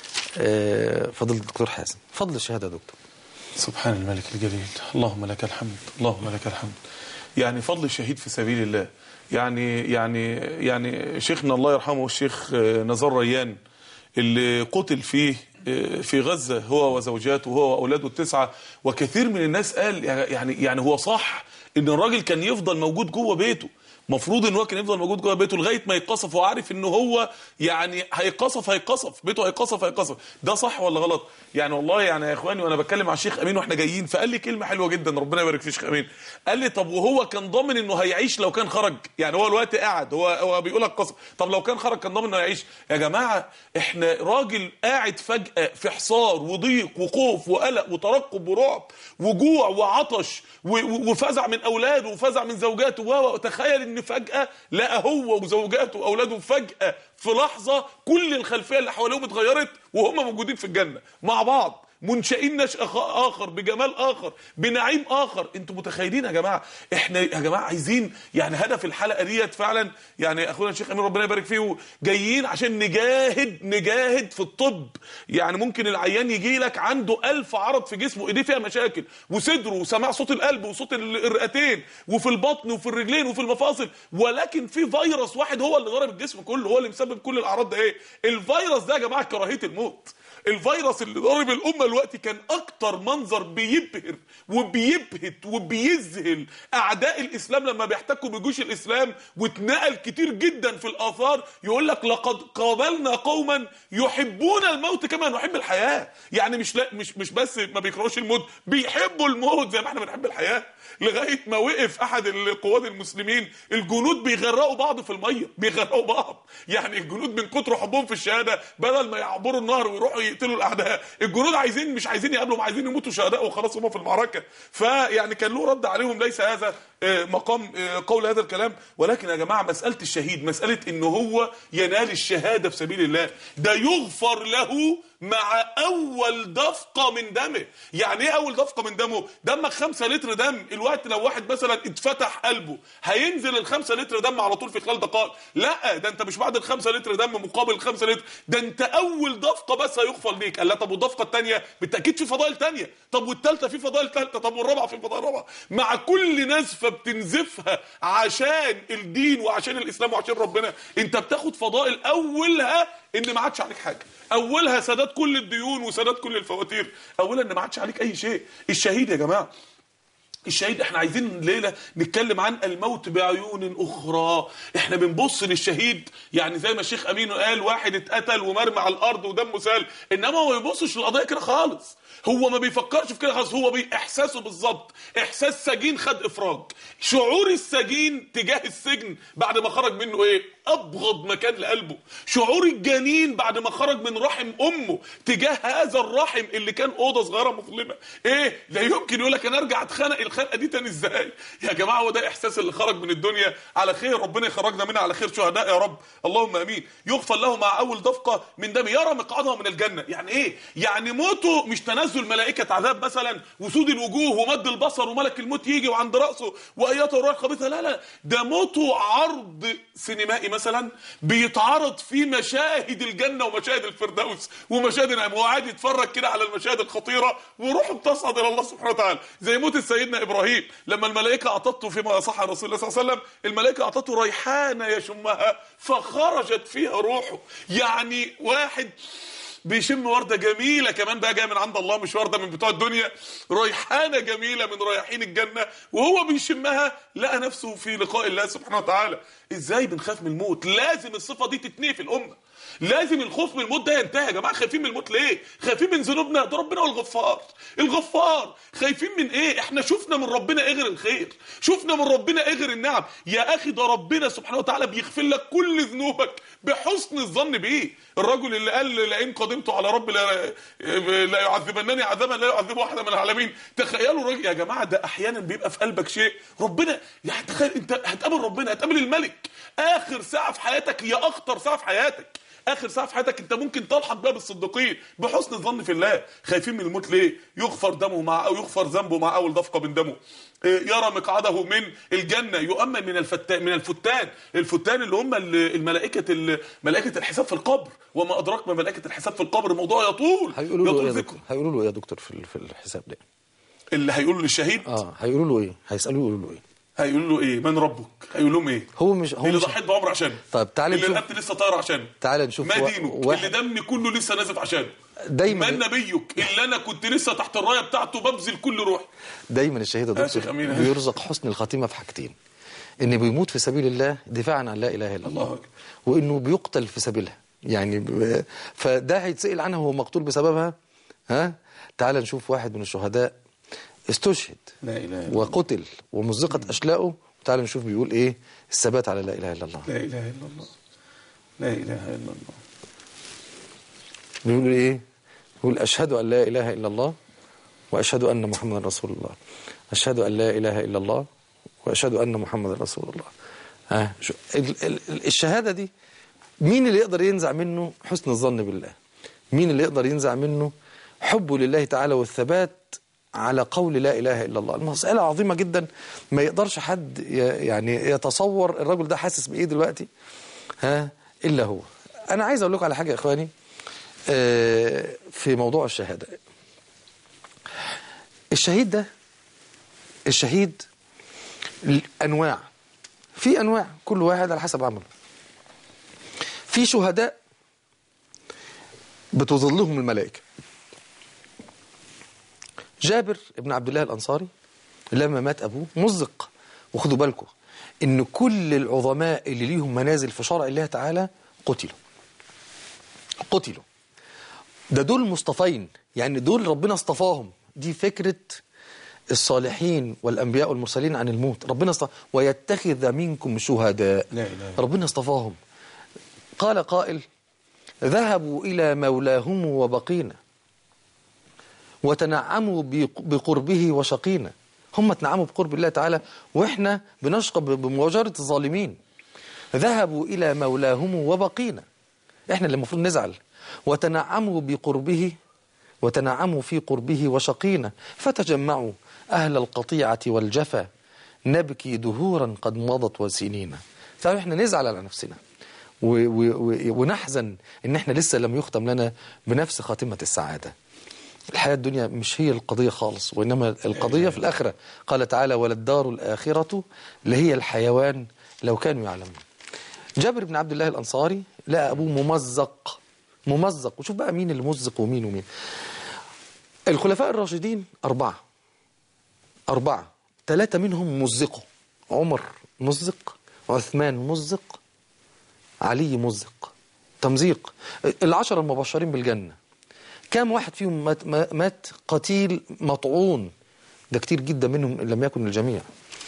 آه، فضل الدكتور حازم فضل الشهادة يا دكتور سبحان الملك الجليل اللهم لك الحمد اللهم لك الحمد يعني فضل الشهيد في سبيل الله يعني يعني يعني شيخنا الله يرحمه الشيخ آه، نزار ريان اللي قتل فيه آه، في غزة هو وزوجاته وهو وأولاده التسعة وكثير من الناس قال يعني يعني هو صح إن الراجل كان يفضل موجود جوه بيته مفروض ان هو كان يفضل موجود جوه بيته لغايه ما يتقصف وهو عارف ان هو يعني هيقصف هيقصف بيته هيقصف هيقصف ده صح ولا غلط يعني والله يعني يا اخواني وانا بتكلم مع الشيخ امين واحنا جايين فقال لي كلمه حلوه جدا ربنا يبارك في الشيخ امين قال لي طب وهو كان ضامن انه هيعيش لو كان خرج يعني هو الوقت قاعد هو هو بيقول لك قصف طب لو كان خرج كان ضامن انه هيعيش يا جماعه احنا راجل قاعد فجاه في حصار وضيق وخوف وقلق وترقب ورعب وجوع وعطش و- و- وفزع من اولاده وفزع من زوجاته و- وتخيل ان فجاه لقى هو وزوجاته واولاده فجاه في لحظه كل الخلفيه اللي حواليهم اتغيرت وهم موجودين في الجنه مع بعض منشئين نشأ خ- اخر بجمال اخر بنعيم اخر انتوا متخيلين يا جماعه احنا يا جماعه عايزين يعني هدف الحلقه ديت فعلا يعني اخونا الشيخ امين ربنا يبارك فيه جايين عشان نجاهد نجاهد في الطب يعني ممكن العيان يجي لك عنده ألف عرض في جسمه ايديه فيها مشاكل وصدره وسماع صوت القلب وصوت ال- الرئتين وفي البطن وفي الرجلين وفي المفاصل ولكن في فيروس واحد هو اللي ضارب الجسم كله هو اللي مسبب كل الاعراض ده ايه الفيروس ده يا جماعه كراهيه الموت الفيروس اللي ضارب الامه دلوقتي كان اكتر منظر بيبهر وبيبهت وبيذهل اعداء الاسلام لما بيحتكوا بجيوش الاسلام واتنقل كتير جدا في الاثار يقول لك لقد قابلنا قوما يحبون الموت كما نحب الحياه يعني مش لا مش مش بس ما بيكرهوش الموت بيحبوا الموت زي ما احنا بنحب الحياه لغايه ما وقف احد القوات المسلمين الجنود بيغرقوا بعض في الميه بيغرقوا بعض يعني الجنود من كتر حبهم في الشهاده بدل ما يعبروا النهر ويروحوا يقتلوا الاعداء الجنود عايزين مش عايزين يقابلوا عايزين يموتوا شهداء وخلاص هم في المعركه فيعني كان له رد عليهم ليس هذا آه، مقام آه، قول هذا الكلام ولكن يا جماعه مساله الشهيد مساله ان هو ينال الشهاده في سبيل الله ده يغفر له مع اول دفقه من دمه يعني ايه اول دفقه من دمه دمك خمسة لتر دم الوقت لو واحد مثلا اتفتح قلبه هينزل الخمسة لتر دم على طول في خلال دقائق لا ده انت مش بعد الخمسة لتر دم مقابل الخمسة لتر ده انت اول دفقه بس هيغفر ليك قال لا طب والدفقه الثانيه بالتاكيد في فضائل ثانيه طب والثالثه في فضائل ثالثه طب والرابعه في فضائل رابعه مع كل نزفه بتنزفها عشان الدين وعشان الاسلام وعشان ربنا انت بتاخد فضائل اولها ان ما عادش عليك حاجه اولها سداد كل الديون وسداد كل الفواتير اولها ان ما عادش عليك اي شيء الشهيد يا جماعه الشهيد احنا عايزين الليله نتكلم عن الموت بعيون اخرى احنا بنبص للشهيد يعني زي ما الشيخ امين قال واحد اتقتل ومرمى على الارض ودمه سال انما هو ما بيبصش للقضيه كده خالص هو ما بيفكرش في كده خالص هو باحساسه بالظبط احساس سجين خد افراج شعور السجين تجاه السجن بعد ما خرج منه ايه ابغض مكان لقلبه شعور الجنين بعد ما خرج من رحم امه تجاه هذا الرحم اللي كان اوضه صغيره مظلمه ايه لا يمكن يقول لك انا ارجع اتخانق الخنقه دي تاني ازاي يا جماعه هو ده احساس اللي خرج من الدنيا على خير ربنا يخرجنا منها على خير شهداء يا رب اللهم امين يغفر له مع اول دفقه من دم يرى مقعده من الجنه يعني ايه يعني موته مش تنزل ملائكه عذاب مثلا وسود الوجوه ومد البصر وملك الموت يجي وعند راسه واياته الروح الخبيثه لا لا ده موته عرض سينمائي مثلا بيتعرض فيه مشاهد الجنه ومشاهد الفردوس ومشاهد النعيم هو قاعد يتفرج كده على المشاهد الخطيره وروحه بتصعد الى الله سبحانه وتعالى زي موت سيدنا ابراهيم لما الملائكه اعطته فيما صح عن رسول الله صلى الله عليه وسلم الملائكه اعطته ريحانه يشمها فخرجت فيها روحه يعني واحد بيشم ورده جميله كمان بقى جايه من عند الله مش ورده من بتوع الدنيا ريحانه جميله من رياحين الجنه وهو بيشمها لقى نفسه في لقاء الله سبحانه وتعالى ازاي بنخاف من الموت لازم الصفه دي تتنهي في الامه لازم الخوف من الموت ده ينتهي يا جماعه خايفين من الموت ليه خايفين من ذنوبنا ده ربنا هو الغفار الغفار خايفين من ايه احنا شفنا من ربنا ايه غير الخير شفنا من ربنا ايه غير النعم يا اخي ده ربنا سبحانه وتعالى بيغفر لك كل ذنوبك بحسن الظن بيه الرجل اللي قال لئن قدمت على رب لا, لا يعذبنني عذابا لا يعذبه احد من العالمين تخيلوا الراجل يا جماعه ده احيانا بيبقى في قلبك شيء ربنا يعني تخيل انت هتقابل ربنا هتقابل الملك اخر ساعه في حياتك هي اخطر ساعه في حياتك اخر ساعه في حياتك انت ممكن تلحق بها بالصديقين بحسن الظن في الله خايفين من الموت ليه يغفر دمه مع او يغفر ذنبه مع اول دفقه من دمه إيه، يرى مقعده من الجنه يؤمن من الفتان من الفتان الفتان اللي هم ال- الملائكه ال- ملائكه الحساب في القبر وما ادراك ما ملائكه الحساب في القبر الموضوع يطول هيقولوا له يطول ايه يا ذكره دكتور هيقولوا له ايه يا دكتور في ال- في الحساب ده اللي هيقولوا للشهيد اه هيقولوا له ايه هيسالوه يقولوا له ايه هيقولوا له ايه من ربك هيقول لهم ايه هو مش هو اللي مش ضحيت بعمر عشانه طيب تعالى اللي نشوف رقبتي لسه طايره عشانه تعالى نشوف ما وا- دينك واحد- اللي دمي كله لسه نازف عشانه دايما من نبيك اللي انا كنت لسه تحت الرايه بتاعته ببذل كل روحي دايما الشهيد يا يا شيخ دكتور أمين. بيرزق حسن الخاتمه في حاجتين ان بيموت في سبيل الله دفاعا عن لا اله الا الله الله أكبر. وانه بيقتل في سبيلها يعني ب- فده هيتسال عنها وهو مقتول بسببها ها تعال نشوف واحد من الشهداء استشهد لا اله الا الله وقتل ومزقت اشلاؤه تعال نشوف بيقول ايه الثبات على لا اله الا الله لا اله الا الله لا اله الا الله بيقول ايه بيقول اشهد ان لا اله الا الله واشهد ان محمدا رسول الله اشهد ان لا اله الا الله واشهد ان محمدا رسول الله ها شو ال ال ال- الشهاده دي مين اللي يقدر ينزع منه حسن الظن بالله مين اللي يقدر ينزع منه حبه لله تعالى والثبات على قول لا اله الا الله المساله عظيمه جدا ما يقدرش حد ي- يعني يتصور الرجل ده حاسس بايه دلوقتي ها الا هو انا عايز اقول لكم على حاجه يا اخواني آه، في موضوع الشهاده الشهيد ده الشهيد انواع في انواع كل واحد على حسب عمله في شهداء بتظلهم الملائكه جابر ابن عبد الله الانصاري لما مات ابوه مزق وخدوا بالكم ان كل العظماء اللي ليهم منازل في شرع الله تعالى قتلوا قتلوا ده دول مصطفين يعني دول ربنا اصطفاهم دي فكرة الصالحين والأنبياء والمرسلين عن الموت ربنا اصطفى ويتخذ منكم شهداء لا إله إلا ربنا اصطفاهم قال قائل ذهبوا إلى مولاهم وبقينا وتنعموا بق- بقربه وشقينا هم تنعموا بقرب الله تعالى وإحنا بنشقى ب- بمواجرة الظالمين ذهبوا إلى مولاهم وبقينا إحنا اللي المفروض نزعل وتنعموا بقربه وتنعموا في قربه وشقينا فتجمعوا أهل القطيعة والجفا نبكي دهورا قد مضت وسنين تعالوا إحنا نزعل على نفسنا و و و ونحزن إن إحنا لسه لم يختم لنا بنفس خاتمة السعادة الحياة الدنيا مش هي القضية خالص وإنما القضية في الآخرة قال تعالى وللدار الآخرة لهي الحيوان لو كانوا يعلمون جابر بن عبد الله الأنصاري لقى أبوه ممزق ممزق وشوف بقى مين اللي مزق ومين ومين الخلفاء الراشدين أربعة أربعة ثلاثة منهم مزقوا عمر مزق عثمان مزق علي مزق تمزيق العشرة المبشرين بالجنة كام واحد فيهم مات, مات قتيل مطعون ده كتير جدا منهم إن لم يكن الجميع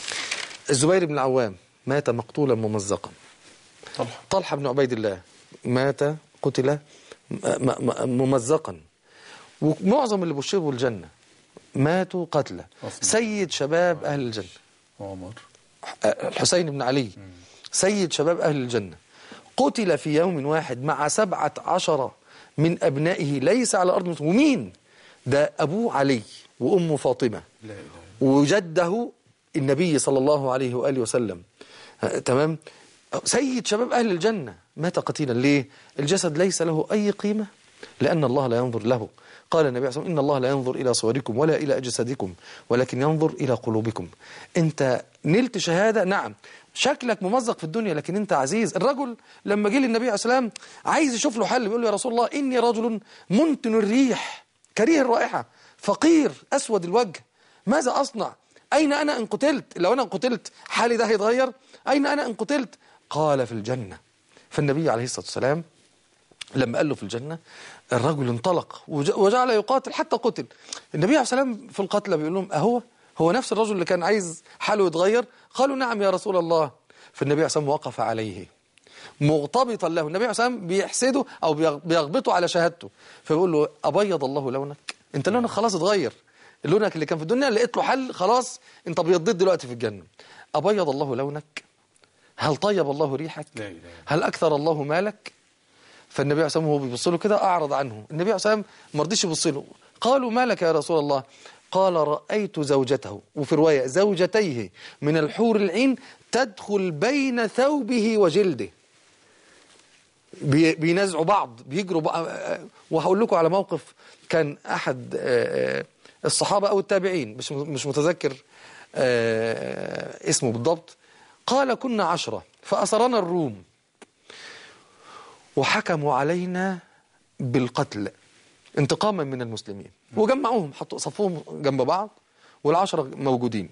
الزبير بن العوام مات مقتولا ممزقا طلحة طلحة بن عبيد الله مات قتل م- م- ممزقا ومعظم اللي بشروا الجنة ماتوا قتلى عثمان. سيد شباب أهل الجنة عمر الحسين بن علي سيد شباب أهل الجنة قتل في يوم واحد مع سبعة عشر من أبنائه ليس على أرض مصر ومين ده أبوه علي وأمه فاطمة لا إله وجده النبي صلى الله عليه وآله وسلم ها، تمام سيد شباب أهل الجنة مات قتيلا ليه الجسد ليس له أي قيمة لأن الله لا ينظر له قال النبي عليه الصلاة والسلام إن الله لا ينظر إلى صوركم ولا إلى أجسادكم ولكن ينظر إلى قلوبكم أنت نلت شهادة نعم شكلك ممزق في الدنيا لكن أنت عزيز الرجل لما جه للنبي عليه الصلاة والسلام عايز يشوف له حل بيقول له يا رسول الله إني رجل منتن الريح كريه الرائحة فقير أسود الوجه ماذا أصنع أين أنا إن قتلت لو أنا قتلت حالي ده هيتغير أين أنا إن قتلت قال في الجنة فالنبي عليه الصلاة والسلام لما قال له في الجنة الرجل انطلق وج- وجعل يقاتل حتى قتل النبي عليه الصلاة والسلام في القتلى بيقول لهم أهو هو نفس الرجل اللي كان عايز حاله يتغير قالوا نعم يا رسول الله فالنبي عليه الصلاة والسلام وقف عليه مغتبطا له النبي عليه الصلاة والسلام بيحسده أو بيغ- بيغبطه على شهادته فبيقول له أبيض الله لونك أنت لونك خلاص اتغير لونك اللي كان في الدنيا لقيت له حل خلاص أنت بيضيت دلوقتي في الجنة أبيض الله لونك هل طيب الله ريحك لا إله إلا هل أكثر الله مالك فالنبي عليه الصلاة والسلام وهو بيبص له كده أعرض عنه النبي عليه الصلاة والسلام ما رضيش يبص له قالوا ما لك يا رسول الله قال رأيت زوجته وفي رواية زوجتيه من الحور العين تدخل بين ثوبه وجلده بي- بينازعوا بعض بيجروا بعض وهقول لكم على موقف كان أحد آه، آه، الصحابة أو التابعين مش مش متذكر آه، اسمه بالضبط قال كنا عشرة فأسرنا الروم وحكموا علينا بالقتل انتقاما من المسلمين وجمعوهم حطوا صفوهم جنب بعض والعشرة موجودين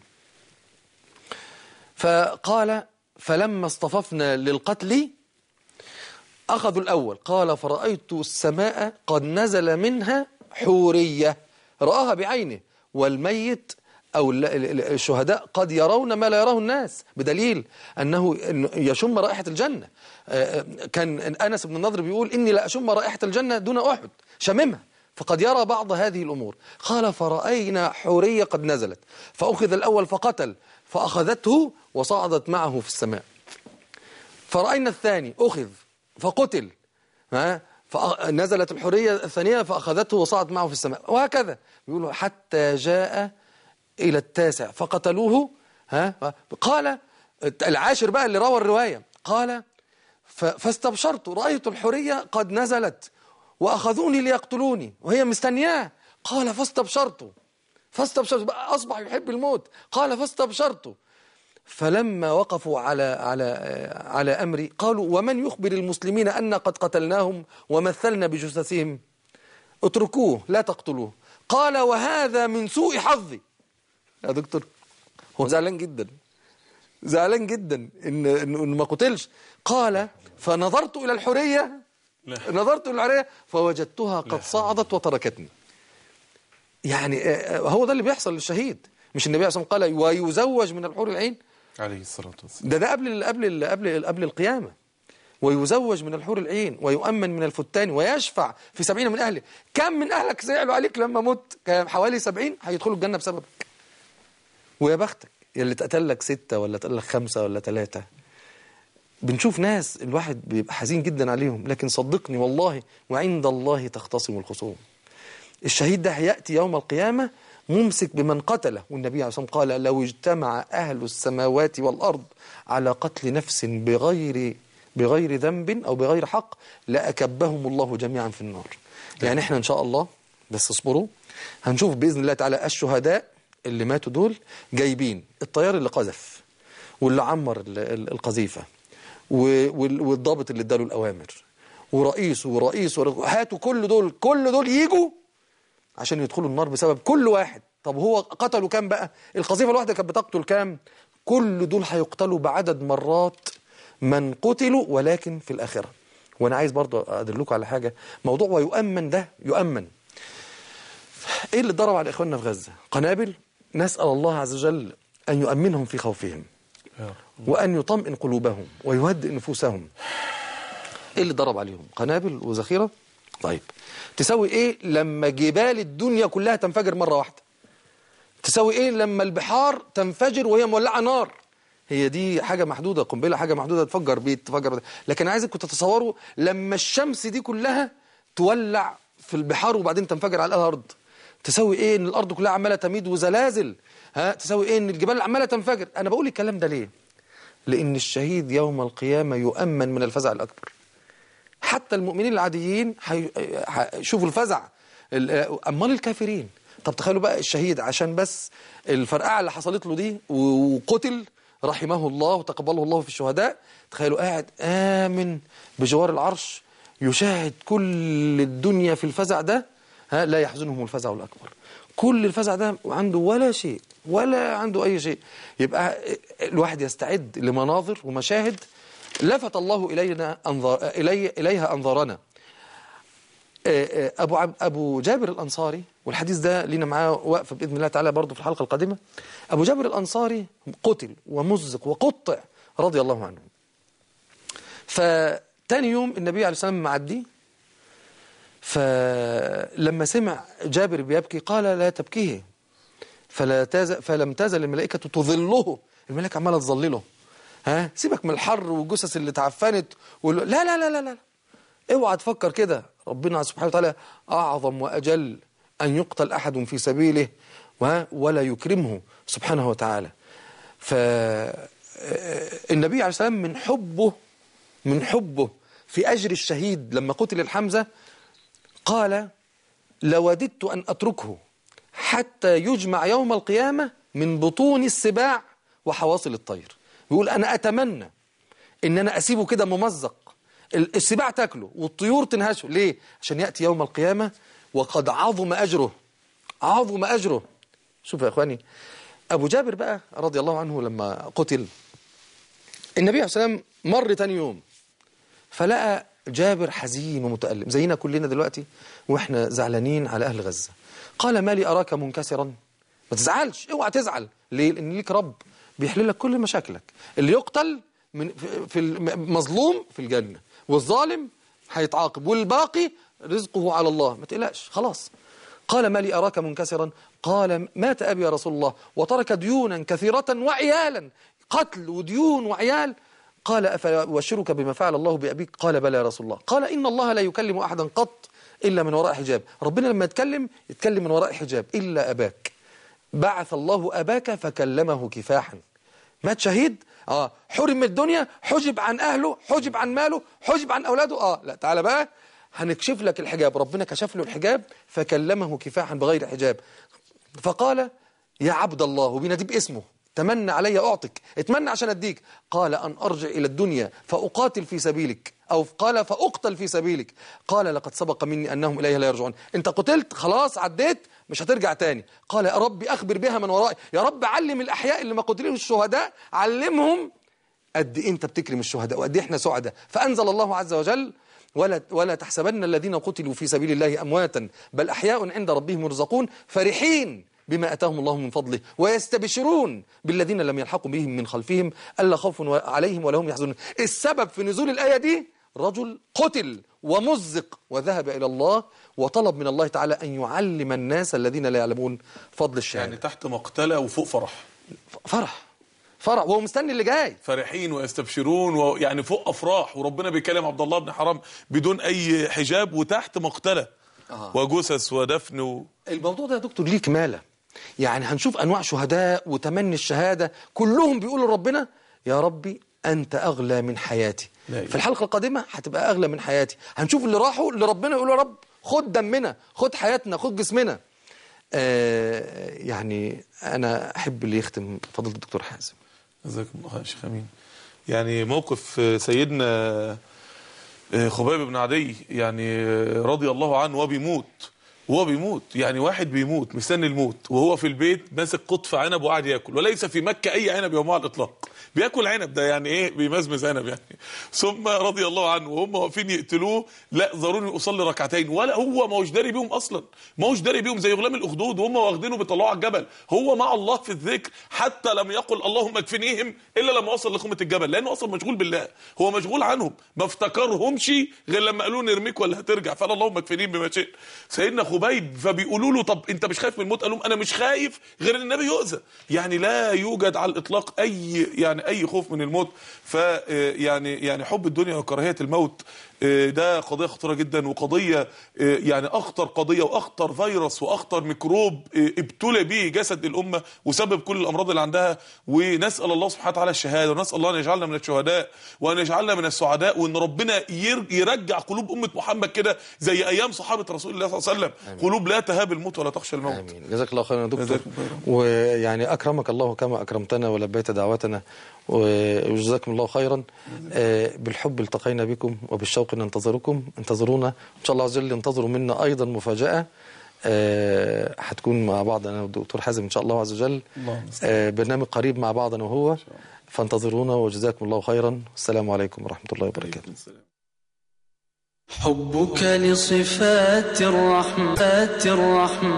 فقال فلما اصطففنا للقتل أخذوا الأول قال فرأيت السماء قد نزل منها حورية رآها بعينه والميت أو ال- ال- الشهداء قد يرون ما لا يراه الناس بدليل أنه إنه يشم رائحة الجنة آه، آه، كان أنس بن النضر بيقول إني لا أشم رائحة الجنة دون أحد شممها فقد يرى بعض هذه الأمور قال فرأينا حورية قد نزلت فأخذ الأول فقتل فأخذته وصعدت معه في السماء فرأينا الثاني أخذ فقتل ها فنزلت الحرية الثانية فأخذته وصعد معه في السماء وهكذا بيقولوا حتى جاء إلى التاسع فقتلوه ها قال العاشر بقى اللي روى الرواية قال ف- فاستبشرت رأيت الحرية قد نزلت وأخذوني ليقتلوني وهي مستنياه قال فاستبشرت فاستبشرت بقى أصبح يحب الموت قال فاستبشرت فلما وقفوا على على على امري قالوا ومن يخبر المسلمين ان قد قتلناهم ومثلنا بجثثهم اتركوه لا تقتلوه قال وهذا من سوء حظي يا دكتور هو زعلان جدا زعلان جدا ان ان إن ما قتلش قال فنظرت الى الحريه نظرت الى الحريه فوجدتها قد صعدت وتركتني يعني آه، آه، هو ده اللي بيحصل للشهيد مش النبي عليه الصلاه والسلام قال ويزوج من الحور العين عليه الصلاة والسلام ده ده قبل ال- قبل ال- قبل ال- قبل القيامة ويزوج من الحور العين ويؤمن من الفتان ويشفع في سبعين من أهله كم من أهلك زعلوا عليك لما مت كان حوالي سبعين هيدخلوا الجنة بسببك ويا بختك اللي اتقتل لك ستة ولا اتقتل لك خمسة ولا ثلاثة بنشوف ناس الواحد بيبقى حزين جدا عليهم لكن صدقني والله وعند الله تختصم الخصوم الشهيد ده هيأتي يوم القيامة ممسك بمن قتله والنبي عليه الصلاة والسلام قال لو اجتمع أهل السماوات والأرض على قتل نفس بغير بغير ذنب أو بغير حق لأكبهم الله جميعا في النار يعني احنا إن شاء الله بس اصبروا هنشوف بإذن الله تعالى الشهداء اللي ماتوا دول جايبين الطيار اللي قذف واللي عمر ال- ال- القذيفة و- وال- والضابط اللي اداله الأوامر ورئيس ورئيس ورئيس هاتوا كل دول كل دول يجوا عشان يدخلوا النار بسبب كل واحد طب هو قتلوا كام بقى القذيفة الواحدة كانت بتقتل كام كل دول هيقتلوا بعدد مرات من قتلوا ولكن في الآخرة وانا عايز برضه ادلكم على حاجة موضوع ويؤمن ده يؤمن ايه اللي ضرب على اخواننا في غزة قنابل نسأل الله عز وجل ان يؤمنهم في خوفهم وان يطمئن قلوبهم ويهدئ نفوسهم ايه اللي ضرب عليهم قنابل وذخيرة طيب تساوي ايه لما جبال الدنيا كلها تنفجر مرة واحدة تساوي ايه لما البحار تنفجر وهي مولعة نار هي دي حاجة محدودة قنبلة حاجة محدودة تفجر بيت تفجر لكن عايزكم تتصوروا لما الشمس دي كلها تولع في البحار وبعدين تنفجر على الارض تساوي ايه ان الارض كلها عماله تميد وزلازل ها تساوي ايه ان الجبال عماله تنفجر انا بقول الكلام ده ليه لان الشهيد يوم القيامه يؤمن من الفزع الاكبر حتى المؤمنين العاديين هيشوفوا الفزع ال- امال الكافرين طب تخيلوا بقى الشهيد عشان بس الفرقعه اللي حصلت له دي وقتل رحمه الله وتقبله الله في الشهداء تخيلوا قاعد آمن بجوار العرش يشاهد كل الدنيا في الفزع ده ها لا يحزنهم الفزع الأكبر كل الفزع ده عنده ولا شيء ولا عنده أي شيء يبقى الواحد يستعد لمناظر ومشاهد لفت الله إلينا أنظار إلي إليها أنظارنا أبو عب أبو جابر الأنصاري والحديث ده لينا معاه وقفة بإذن الله تعالى برضه في الحلقة القادمة أبو جابر الأنصاري قتل ومزق وقطع رضي الله عنه فتاني يوم النبي عليه الصلاة والسلام معدي فلما سمع جابر بيبكي قال لا تبكيه فلا تزل فلم تزل الملائكة تظله الملائكة عمالة تظلله ها سيبك من الحر والجثث اللي تعفنت وال... لا لا لا لا لا اوعى تفكر كده ربنا سبحانه وتعالى أعظم وأجل أن يقتل أحد في سبيله ولا يكرمه سبحانه وتعالى فالنبي عليه السلام من حبه من حبه في أجر الشهيد لما قتل الحمزة قال لوددت أن أتركه حتى يجمع يوم القيامة من بطون السباع وحواصل الطير بيقول أنا أتمنى إن أنا أسيبه كده ممزق السباع تاكله والطيور تنهشه ليه؟ عشان يأتي يوم القيامة وقد عظم أجره عظم أجره شوف يا إخواني أبو جابر بقى رضي الله عنه لما قتل النبي عليه السلام مر تاني يوم فلقى جابر حزين ومتألم زينا كلنا دلوقتي وإحنا زعلانين على أهل غزة قال ما لي أراك منكسرا ما تزعلش اوعى تزعل ليه؟ لأن ليك رب بيحل لك كل مشاكلك اللي يقتل من في المظلوم في الجنة والظالم هيتعاقب والباقي رزقه على الله ما تقلقش خلاص قال ما لي أراك منكسرا قال مات أبي يا رسول الله وترك ديونا كثيرة وعيالا قتل وديون وعيال قال أفأبشرك بما فعل الله بأبيك قال بلى يا رسول الله قال إن الله لا يكلم أحدا قط إلا من وراء حجاب ربنا لما يتكلم يتكلم من وراء حجاب إلا أباك بعث الله أباك فكلمه كفاحا مات شهيد آه حرم من الدنيا حجب عن أهله حجب عن ماله حجب عن أولاده آه لا تعالى بقى هنكشف لك الحجاب ربنا كشف له الحجاب فكلمه كفاحا بغير حجاب فقال يا عبد الله وبينادي باسمه تمنى علي أعطك اتمنى عشان أديك قال أن أرجع إلى الدنيا فأقاتل في سبيلك أو قال فأقتل في سبيلك قال لقد سبق مني أنهم إليها لا يرجعون أنت قتلت خلاص عديت مش هترجع تاني قال يا رب أخبر بها من ورائي يا رب علم الأحياء اللي ما قتلوا الشهداء علمهم قد إيه أنت بتكرم الشهداء وقد إيه إحنا سعداء فأنزل الله عز وجل ولا ولا تحسبن الذين قتلوا في سبيل الله أمواتا بل أحياء عند ربهم يرزقون فرحين بما أتاهم الله من فضله ويستبشرون بالذين لم يلحقوا بهم من خلفهم ألا خوف عليهم ولا هم يحزنون السبب في نزول الآية دي رجل قتل ومزق وذهب إلى الله وطلب من الله تعالى أن يعلم الناس الذين لا يعلمون فضل الشهادة يعني تحت مقتلة وفوق فرح فرح فرح وهو مستني اللي جاي فرحين ويستبشرون ويعني فوق افراح وربنا بيكلم عبد الله بن حرام بدون اي حجاب وتحت مقتله آه. وجثث ودفن و... الموضوع ده يا دكتور ليه كمالة يعني هنشوف أنواع شهداء وتمني الشهادة كلهم بيقولوا لربنا يا ربي أنت أغلى من حياتي لا إله. في الحلقة القادمة هتبقى أغلى من حياتي هنشوف اللي راحوا لربنا يقولوا يا رب خد دمنا خد حياتنا خد جسمنا آه يعني أنا أحب اللي يختم فضيلة الدكتور حازم جزاكم الله خير يا شيخ امين يعني موقف سيدنا آه، خبيب بن عدي يعني آه، رضي الله عنه وهو بيموت وهو بيموت يعني واحد بيموت مستني الموت وهو في البيت ماسك قطف عنب وقاعد ياكل وليس في مكة أي عنب يوم على الإطلاق بياكل عنب ده يعني ايه بيمزمز عنب يعني ثم رضي الله عنه وهم واقفين يقتلوه لا ضروني اصلي ركعتين ولا هو ما هوش داري بيهم اصلا ما هوش داري بيهم زي غلام الاخدود وهم واخدينه بيطلعوه على الجبل هو مع الله في الذكر حتى لم يقل اللهم اكفنيهم الا لما وصل لقمه الجبل لانه اصلا مشغول بالله هو مشغول عنهم ما افتكرهمش غير لما قالوا له نرميك ولا هترجع فقال اللهم اكفنيهم بما شئت سيدنا خبيب فبيقولوا له طب انت مش خايف من الموت قال لهم انا مش خايف غير ان النبي يؤذى يعني لا يوجد على الاطلاق اي يعني اي خوف من الموت ف يعني يعني حب الدنيا وكراهيه الموت آه، ده قضيه خطيره جدا وقضيه آه، يعني اخطر قضيه واخطر فيروس واخطر ميكروب آه، ابتلى به جسد الامه وسبب كل الامراض اللي عندها ونسال الله سبحانه وتعالى الشهاده ونسال الله ان يجعلنا من الشهداء وان يجعلنا من السعداء وان ربنا ير- يرجع قلوب امه محمد كده زي ايام صحابه رسول الله صلى الله عليه وسلم قلوب لا تهاب الموت ولا تخشى الموت امين جزاك الله خيرا يا دكتور جزاكم الله خيرا. ويعني اكرمك الله كما اكرمتنا ولبيت دعوتنا وجزاكم الله خيرا آه، بالحب التقينا بكم وبالشوق ننتظركم انتظرونا ان شاء الله عز وجل انتظروا منا ايضا مفاجاه آه، هتكون مع بعض انا والدكتور حازم ان شاء الله عز وجل اللهم آه، برنامج قريب مع بعض انا وهو فانتظرونا وجزاكم الله خيرا السلام عليكم ورحمه الله وبركاته حبك لصفات الرحمة الرحمة